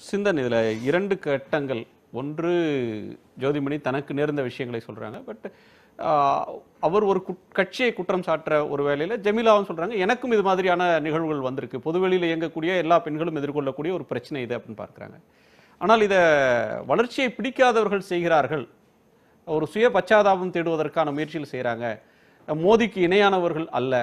சிந்தன் இதுல இரண்டு கட்டங்கள் ஒன்று ஜோதிமணி தனக்கு நேர்ந்த விஷயங்களை சொல்றாங்க பட் அவர் ஒரு குட்- கட்சியை குற்றம் சாட்டுற ஒரு வேளையில ஜமீலாவும் சொல்றாங்க எனக்கும் இது மாதிரியான நிகழ்வுகள் வந்திருக்கு பொதுவெளியில் இயங்கக்கூடிய எல்லா பெண்களும் எதிர்கொள்ளக்கூடிய ஒரு பிரச்சனை இது அப்படின்னு பார்க்கறாங்க ஆனால் இத வளர்ச்சியை பிடிக்காதவர்கள் செய்கிறார்கள் ஒரு சுய பச்சாதாபம் தேடுவதற்கான முயற்சியில் செய்றாங்க மோதிக்கு இணையானவர்கள் அல்ல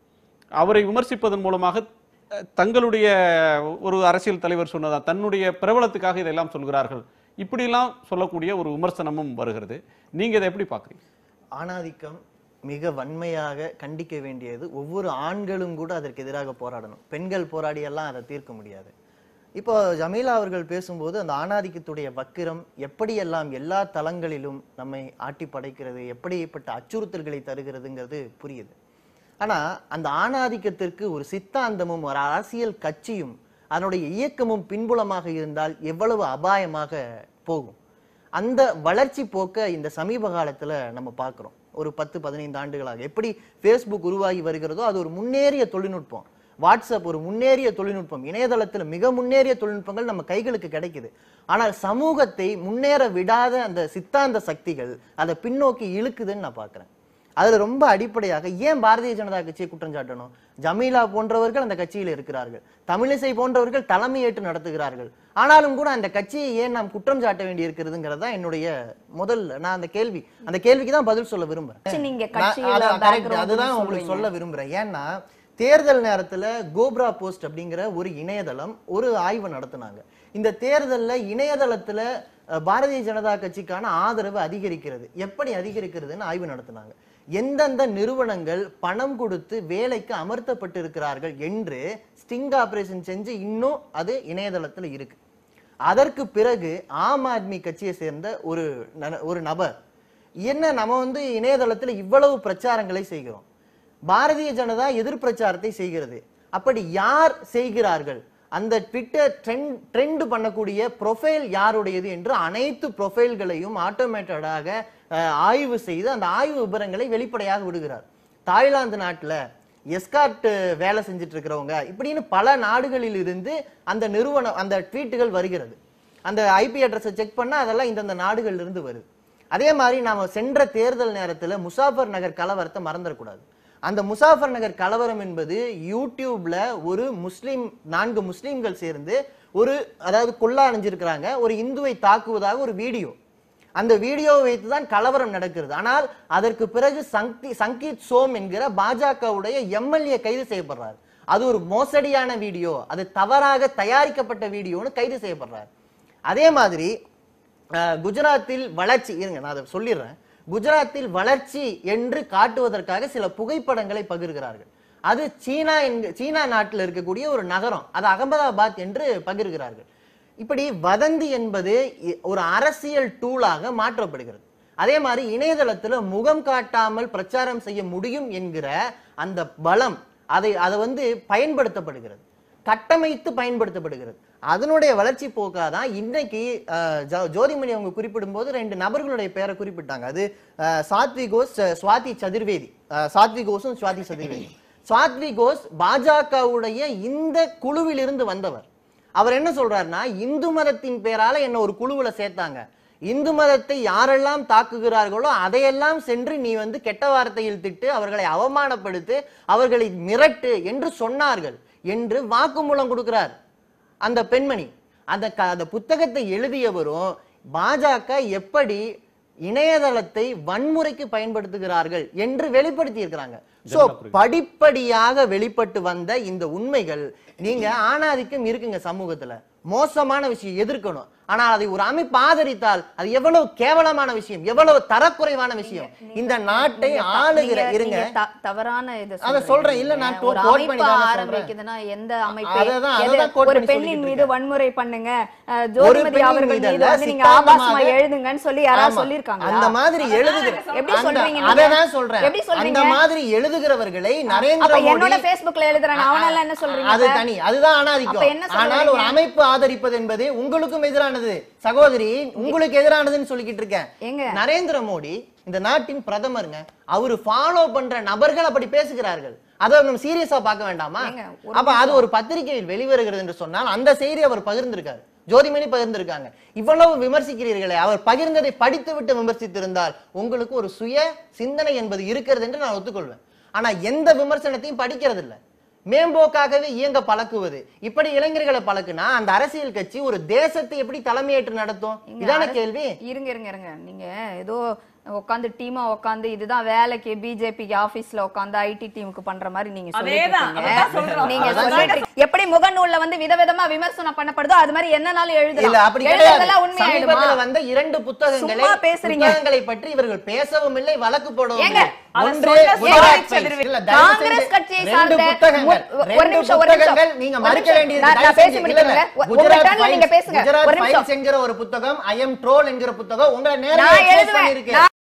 அவரை விமர்சிப்பதன் மூலமாக அஹ், தங்களுடைய ஒரு அரசியல் தலைவர் சொன்னதா தன்னுடைய பிரபலத்துக்காக இதெல்லாம் சொல்கிறார்கள் இப்படிலாம் சொல்லக்கூடிய ஒரு விமர்சனமும் வருகிறது நீங்க இதை எப்படி பார்க்குறீங்க ஆணாதிக்கம் மிக வன்மையாக கண்டிக்க வேண்டியது ஒவ்வொரு ஆண்களும் கூட அதற்கு எதிராக போராடணும் பெண்கள் போராடியெல்லாம் அதை தீர்க்க முடியாது இப்போ ஜமீலா அவர்கள் பேசும்போது அந்த ஆணாதிக்கத்துடைய வக்கிரம் எப்படியெல்லாம் எல்லா தளங்களிலும் நம்மை ஆட்டி படைக்கிறது எப்படிப்பட்ட அச்சுறுத்தல்களை தருகிறதுங்கிறது புரியுது ஆனா அந்த ஆணாதிக்கத்திற்கு ஒரு சித்தாந்தமும் ஒரு அரசியல் கட்சியும் அதனுடைய இயக்கமும் பின்புலமாக இருந்தால் எவ்வளவு அபாயமாக போகும் அந்த வளர்ச்சி போக்க இந்த சமீப காலத்துல நம்ம பார்க்கிறோம் ஒரு பத்து பதினைந்து ஆண்டுகளாக எப்படி ஃபேஸ்புக் உருவாகி வருகிறதோ அது ஒரு முன்னேறிய தொழில்நுட்பம் வாட்ஸ்அப் ஒரு முன்னேறிய தொழில்நுட்பம் இணையதளத்துல மிக முன்னேறிய தொழில்நுட்பங்கள் நம்ம கைகளுக்கு கிடைக்குது ஆனால் சமூகத்தை முன்னேற விடாத அந்த சித்தாந்த சக்திகள் அதை பின்னோக்கி இழுக்குதுன்னு நான் பார்க்கிறேன் அதுல ரொம்ப அடிப்படையாக ஏன் பாரதிய ஜனதா கட்சியை குற்றம் சாட்டணும் ஜமீலா போன்றவர்கள் அந்த கட்சியில் இருக்கிறார்கள் தமிழிசை போன்றவர்கள் தலைமையேற்று நடத்துகிறார்கள் ஆனாலும் கூட அந்த கட்சியை ஏன் நாம் குற்றம் சாட்ட வேண்டி இருக்கிறதுங்கிறது தான் என்னுடைய முதல் நான் அந்த கேள்வி அந்த கேள்விக்கு தான் பதில் சொல்ல விரும்புறேன் சரி, நீங்க நான் கட்சியில அதான் correct. background அதுதான் ன்னு உங்களுக்கு சொல்றீங்க. சொல்ல விரும்புறேன் ஏன்னா தேர்தல் நேரத்துல கோப்ரா போஸ்ட் அப்படிங்கிற ஒரு இணையதளம் ஒரு ஆய்வு நடத்துனாங்க இந்த தேர்தல்ல இணையதளத்துல அஹ், பாரதிய ஜனதா கட்சிக்கான ஆதரவு அதிகரிக்கிறது எப்படி அதிகரிக்கிறதுன்னு ஆய்வு நடத்துனாங்க எந்தெந்த நிறுவனங்கள் பணம் கொடுத்து வேலைக்கு அமர்த்தப்பட்டிருக்கிறார்கள் என்று ஸ்டிங் ஆபரேஷன் செஞ்சு இன்னும் அது இணையதளத்துல இருக்கு அதற்கு பிறகு ஆம் ஆத்மி கட்சியை சேர்ந்த ஒரு நன- ஒரு நபர் என்ன நம்ம வந்து இணையதளத்துல இவ்வளவு பிரச்சாரங்களை செய்கிறோம் பாரதிய ஜனதா எதிர் பிரச்சாரத்தை செய்கிறது அப்படி யார் செய்கிறார்கள் அந்த ட்விட்டர் ட்ரெண்ட் ட்ரெண்ட் பண்ணக்கூடிய ப்ரொஃபைல் யாருடையது என்று அனைத்து ப்ரொஃபைல்களையும் ஆட்டோமேட்டடாக ஆய்வு செய்து அந்த ஆய்வு விவரங்களை வெளிப்படையாக விடுகிறார் தாய்லாந்து நாட்டுல எஸ்கார்ட் வேலை செஞ்சுட்டு இருக்கிறவங்க இப்படின்னு பல நாடுகளில் இருந்து அந்த நிறுவனம் அந்த ட்வீட்டுகள் வருகிறது அந்த ஐபி அட்ரஸை செக் பண்ணா அதெல்லாம் இந்தந்த நாடுகள்ல இருந்து வருது அதே மாதிரி நாம சென்ற தேர்தல் நேரத்துல முசாஃபர் நகர் கலவரத்தை மறந்துடக்கூடாது அந்த முசாஃபர் நகர் கலவரம் என்பது யூடியூப்ல ஒரு முஸ்லிம் நான்கு முஸ்லிம்கள் சேர்ந்து ஒரு அதாவது கொள்ளா அணிஞ்சிருக்கிறாங்க ஒரு இந்துவை தாக்குவதாக ஒரு வீடியோ அந்த வீடியோவை வைத்து தான் கலவரம் நடக்கிறது ஆனால் அதற்கு பிறகு சங்கி சங்கீத் சோம் என்கிற பாஜகவுடைய எம்எல்ஏ கைது செய்யப்படுறார் அது ஒரு மோசடியான வீடியோ அது தவறாக தயாரிக்கப்பட்ட வீடியோன்னு கைது செய்யப்படுறார் அதே மாதிரி அஹ், குஜராத்தில் வளர்ச்சி இருங்க நான் அதை சொல்லிடுறேன் குஜராத்தில் வளர்ச்சி என்று காட்டுவதற்காக சில புகைப்படங்களை பகிர்கிறார்கள் அது சீனா என்க சீனா நாட்டில் இருக்கக்கூடிய ஒரு நகரம் அது அகமதாபாத் என்று பகிர்கிறார்கள் இப்படி வதந்தி என்பது இ- ஒரு அரசியல் டூலாக மாற்றப்படுகிறது அதே மாதிரி இணையதளத்துல முகம் காட்டாமல் பிரச்சாரம் செய்ய முடியும் என்கிற அந்த பலம் அதை அதை வந்து பயன்படுத்தப்படுகிறது கட்டமைத்து பயன்படுத்தப்படுகிறது அதனுடைய வளர்ச்சி போக்காதான் இன்னைக்கு அஹ், ஜோ- ஜோதிமணி அவங்க குறிப்பிடும் போது ரெண்டு நபர்களுடைய பேரை குறிப்பிட்டாங்க அது அஹ், சாத்வி கோஸ் அஹ், சுவாதி சதுர்வேதி அஹ், சாத்வி கோஸும் சுவாதி சதுர்வேதி சாத்வி கோஸ் பாஜகவுடைய இந்த குழுவிலிருந்து வந்தவர் அவர் என்ன சொல்றாருன்னா இந்து மதத்தின் பேரால என்ன ஒரு குழுவுல சேர்த்தாங்க இந்து மதத்தை யாரெல்லாம் தாக்குகிறார்களோ அதையெல்லாம் சென்று நீ வந்து கெட்ட வார்த்தையில் திட்டு அவர்களை அவமானப்படுத்து அவர்களை மிரட்டு என்று சொன்னார்கள் என்று வாக்குமூலம் கொடுக்கிறார் அந்த பெண்மணி அந்த க- அந்த புத்தகத்தை எழுதியவரும் பாஜக எப்படி இணையதளத்தை வன்முறைக்கு பயன்படுத்துகிறார்கள் என்று வெளிப்படுத்தி இருக்கிறாங்க சோ படிப்படியாக வெளிப்பட்டு வந்த இந்த உண்மைகள் நீங்க ஆணாதிக்கம் இருக்குங்க சமூகத்துல மோசமான விஷயம் எதிர்க்கணும் ஆனா அதை ஒரு அமைப்பு ஆதரித்தால் அது எவ்வளவு கேவலமான விஷயம் எவ்வளவு தரக்குறைவான விஷயம் இந்த நாட்டை நீங்க த- ஆளுகிற நீங்க- இருங்க நீங்க த- தவறான இது அத சொல்றேன். இல்ல, நான் சொல்றீங்க. quote- ஒரு quote அமைப்பு பண்ணி தானே சொல்றேன். ஆரம்பிக்குதுன்னா எந்த அமைப்பு அததான், எது- அததான் quote ஒரு பண்ணி பெண்ணின் சொல்லிட்டு மீது இருக்கேன். வன்முறை பண்ணுங்க அஹ், ஜோதிமதி பெண்ணின் அவர்கள் மீது மீது அல்ல, வந்து நீங்க சித்தாந்தமாக- ஆபாசமா எழுதுங்கன்னு சொல்லி யாராவது ஆமா. சொல்லிருக்காங்களா அந்த மாதிரி எழுதுகிற எப்படி அந்த- சொல்றீங்க நீங்க? அததான் சொல்றேன் எப்படி சொல்றீங்க? அந்த மாதிரி எழுதுகிறவர்களை நரேந்திர அப்ப என்னோட மோடி Facebookல எழுதுறேன் அவனெல்லாம் என்ன சொல்றீங்க அது அப்ப? தனி அதுதான் அப்ப அனாதிக்கம் என்ன ஆனால் ஒரு சொல்றீங்க? அமைப்பு ஆதரிப்பது என்பது உங்களுக்கும் எதிரானது சகோதரி உங்களுக்கு எதிரானதுன்னு சொல்லிக்கிட்டு இருக்கேன் ஏங்க? நரேந்திர மோடி இந்த நாட்டின் பிரதமருங்க அவரு ஃபாலோ பண்ற நபர்கள் அப்படி பேசுகிறார்கள் அதை நம்ம சீரியஸா பார்க்க வேண்டாமா ஏங்க, ஒரு அப்ப அது ஒரு பத்திரிகையில் வெளிவருகிறது என்று சொன்னால் அந்த செய்தி அவர் பகிர்ந்திருக்காரு ஜோதிமணி பகிர்ந்திருக்காங்க இவ்வளவு விமர்சிக்கிறீர்களே அவர் பகிர்ந்ததை படித்து விட்டு விமர்சித்திருந்தால் உங்களுக்கு ஒரு சுய சிந்தனை என்பது இருக்கிறது என்று நான் ஒத்துக்கொள்வேன் ஆனா எந்த விமர்சனத்தையும் படிக்கிறது இல்ல மேம்போக்காகவே இயங்க பழக்குவது இப்படி இளைஞர்களை பழக்குனா அந்த அரசியல் கட்சி ஒரு தேசத்தை எப்படி தலைமையேற்று நடத்தும் இங்க இதான அரசு- கேள்வி இருங்க இருங்க இருங்க நீங்க ஏதோ உட்காந்து டீமா உட்காந்து இதுதான் வேலைக்கு பிஜேபிக்கு ஆபீஸ்ல உட்காந்து ஐடி டீமுக்கு பண்ற மாதிரி நீங்க அதேதான், சொல்லிட்டு அதான் சொல்றோம். இருக்கீங்க. நீங்க அதான் சொல்லிட்டு இருக்கீங்க. எப்படி முகநூல்ல வந்து விதவிதமா விமர்சனம் பண்ணப்படுதோ அது மாதிரி என்னனாலும் இல்ல எழுதலாம் அப்படி கிடையாது எழுதுறதெல்லாம் உண்மையாயிடுமா சமீபத்துல வந்த இரண்டு புத்தகங்களை சும்மா பேசுறீங்க. புத்தகங்களை பற்றி இவர்கள் பேசவும் இல்லை வழக்கு போடவும் ஏங்க, இல்லை. அதை ஒன்று சொல்ல குஜராத் சொல்ல ஃபைல்ஸ். இல்ல, தயவு காங்கிரஸ் செஞ்சு கட்சியை ரெண்டு சார்ந்த புத்தகங்கள், மு- ஒரு ரெண்டு நிமிஷம், ஒரு நிமிஷம். புத்தகங்கள் நீங்க ஒரு மறுக்க நிமிஷம். வேண்டியது நான்- தயவு நான் பேசி செஞ்சு- இல்ல, இல்ல. முடிக்கிறேன். உங்க குஜராத் turn ல நீங்க ஃபைல்ஸ், பேசுங்க. குஜராத் ஒரு நிமிஷம். ஃபைல்ஸ் என்கிற ஒரு புத்தகம் ஐ எம் ட்ரோல் என்கிற புத்தகம் உங்களை நான் நேரடியாக quote எழுதுவேன். பண்ணியிருக்கு.